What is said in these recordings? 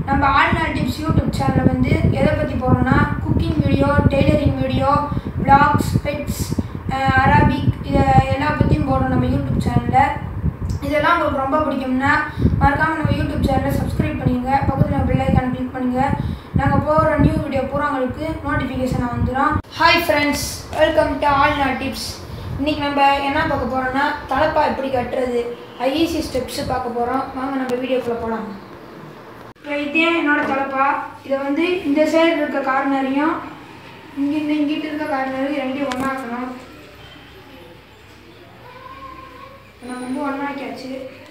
நம்ம ஆல்நா tips YouTube சேனலில் வந்து எதை பற்றி போடுறோம்னா cooking video tailoring video vlogs pets Arabic இதை எல்லா பற்றியும் போடுறோம் நம்ம யூடியூப் சேனலில் இதெல்லாம் உங்களுக்கு ரொம்ப பிடிக்கும்னா மறக்காமல் நம்ம யூடியூப் சேனலை சப்ஸ்கிரைப் பண்ணிடுங்க பக்கத்தில் பெல் ஐக்கான் கிளிக் பண்ணுங்கள் நாங்கள் போடுற நியூ வீடியோ பூரா உங்களுக்கு நோட்டிஃபிகேஷன் வந்துடும் ஹாய் ஃப்ரெண்ட்ஸ் வெல்கம் டு ஆல்நா டிப்ஸ் இன்றைக்கி நம்ம என்ன பார்க்க போகிறோம்னா தலப்பா எப்படி கட்டுறது ஈஸி ஸ்டெப்ஸு பார்க்க போகிறோம் வாங்க நம்ம வீடியோக்குள்ளே போகலாம் இப்போ இதே என்னோட தலைப்பா இதை வந்து இந்த சைடு இருக்க கார்னரையும் இங்கிருந்து இங்கிட்டு இருக்க கார்னரையும் ரெண்டையும் ஒன்றாக்கணும் நான் வந்து ஒன்றாக்கியாச்சு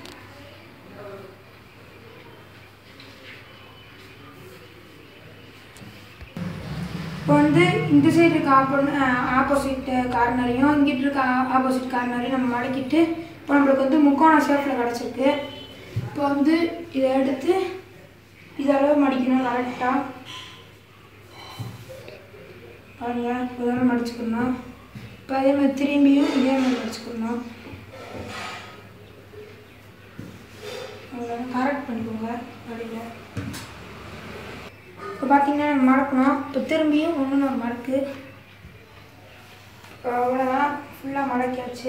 இப்போ வந்து இந்த சைடு இருக்க ஆப்போ ஆப்போசிட் கார்னரையும் இங்கிட்டு இருக்க ஆப்போசிட் கார்னரையும் நம்ம மடக்கிட்டு இப்போ நம்மளுக்கு வந்து முக்கோண ஷேப்பில் கிடச்சிருக்கு இப்போ வந்து இதை எடுத்து இதளவு மடிக்கணும் கரெக்டாக பாருங்க இதெல்லாம் மடிச்சுக்கணும் இப்போ அதே மாதிரி திரும்பியும் இதே மாதிரி மடிச்சுக்கணும் கரெக்ட் பண்ணிக்கோங்க வழியில் இப்போ பார்த்தீங்கன்னா நம்ம மடக்கணும் இப்போ திரும்பியும் ஒன்று ஒரு மடக்கு இப்போ அவ்வளோதான் ஃபுல்லாக மடக்கியாச்சு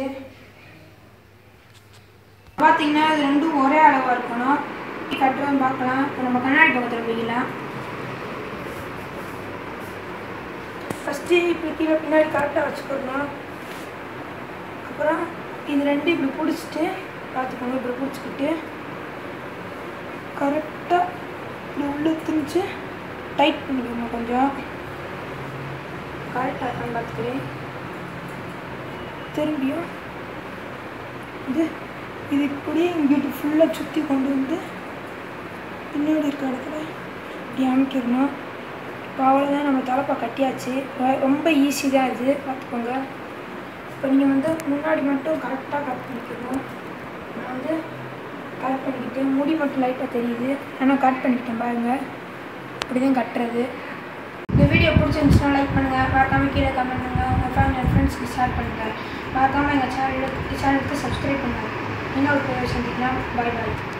பார்த்தீங்கன்னா இது ரெண்டும் ஒரே அளவாக இருக்கணும் கட்டுறோம் பார்க்கலாம் இப்போ நம்ம கண்ணாடி பக்கத்தில் போய்க்கலாம் ஃபஸ்ட்டு இப்படி கீழே பின்னாடி கரெக்டாக வச்சுக்கணும் அப்புறம் இது ரெண்டும் இப்படி பிடிச்சிட்டு பார்த்துக்கோங்க இப்படி பிடிச்சிக்கிட்டு கரெக்டாக இப்படி உள்ளே திணிச்சு டைட் பண்ணிக்கோங்க கொஞ்சம் கரெக்டாக இருக்கான்னு பார்த்துக்கிறேன் திரும்பியும் இது இது இப்படியே இங்கிட்டு ஃபுல்லாக சுற்றி கொண்டு வந்து பின்னாடி இருக்க இடத்துல இப்படி அமைக்கிடணும் இப்போ அவ்வளோதான் நம்ம தலைப்பா கட்டியாச்சு ரொ- ரொம்ப ஈஸி தான் இது பார்த்துக்கோங்க இப்போ நீங்கள் வந்து முன்னாடி மட்டும் கரெக்டாக கட் பண்ணிக்கணும் நான் வந்து கட் பண்ணிக்கிட்டேன் முடி மட்டும் லைட்டாக தெரியுது ஆனால் கட் பண்ணிக்கிட்டேன் பாருங்கள் இப்படி தான் கட்டுறது இந்த வீடியோ பிடிச்சிருந்துச்சுன்னா லைக் பண்ணுங்கள் மறக்காமல் கீழே கமெண்ட் பண்ணுங்கள் உங்கள் ஃபேமிலி அண்ட் ஃப்ரெண்ட்ஸ்க்கு ஷேர் பண்ணுங்கள் மறக்காமல் எங்கள் சேனலுக்கு சேனலுக்கு சப்ஸ்கிரைப் பண்ணுங்கள் இன்னொரு பேர் சந்திக்கலாம் பாய் பாய்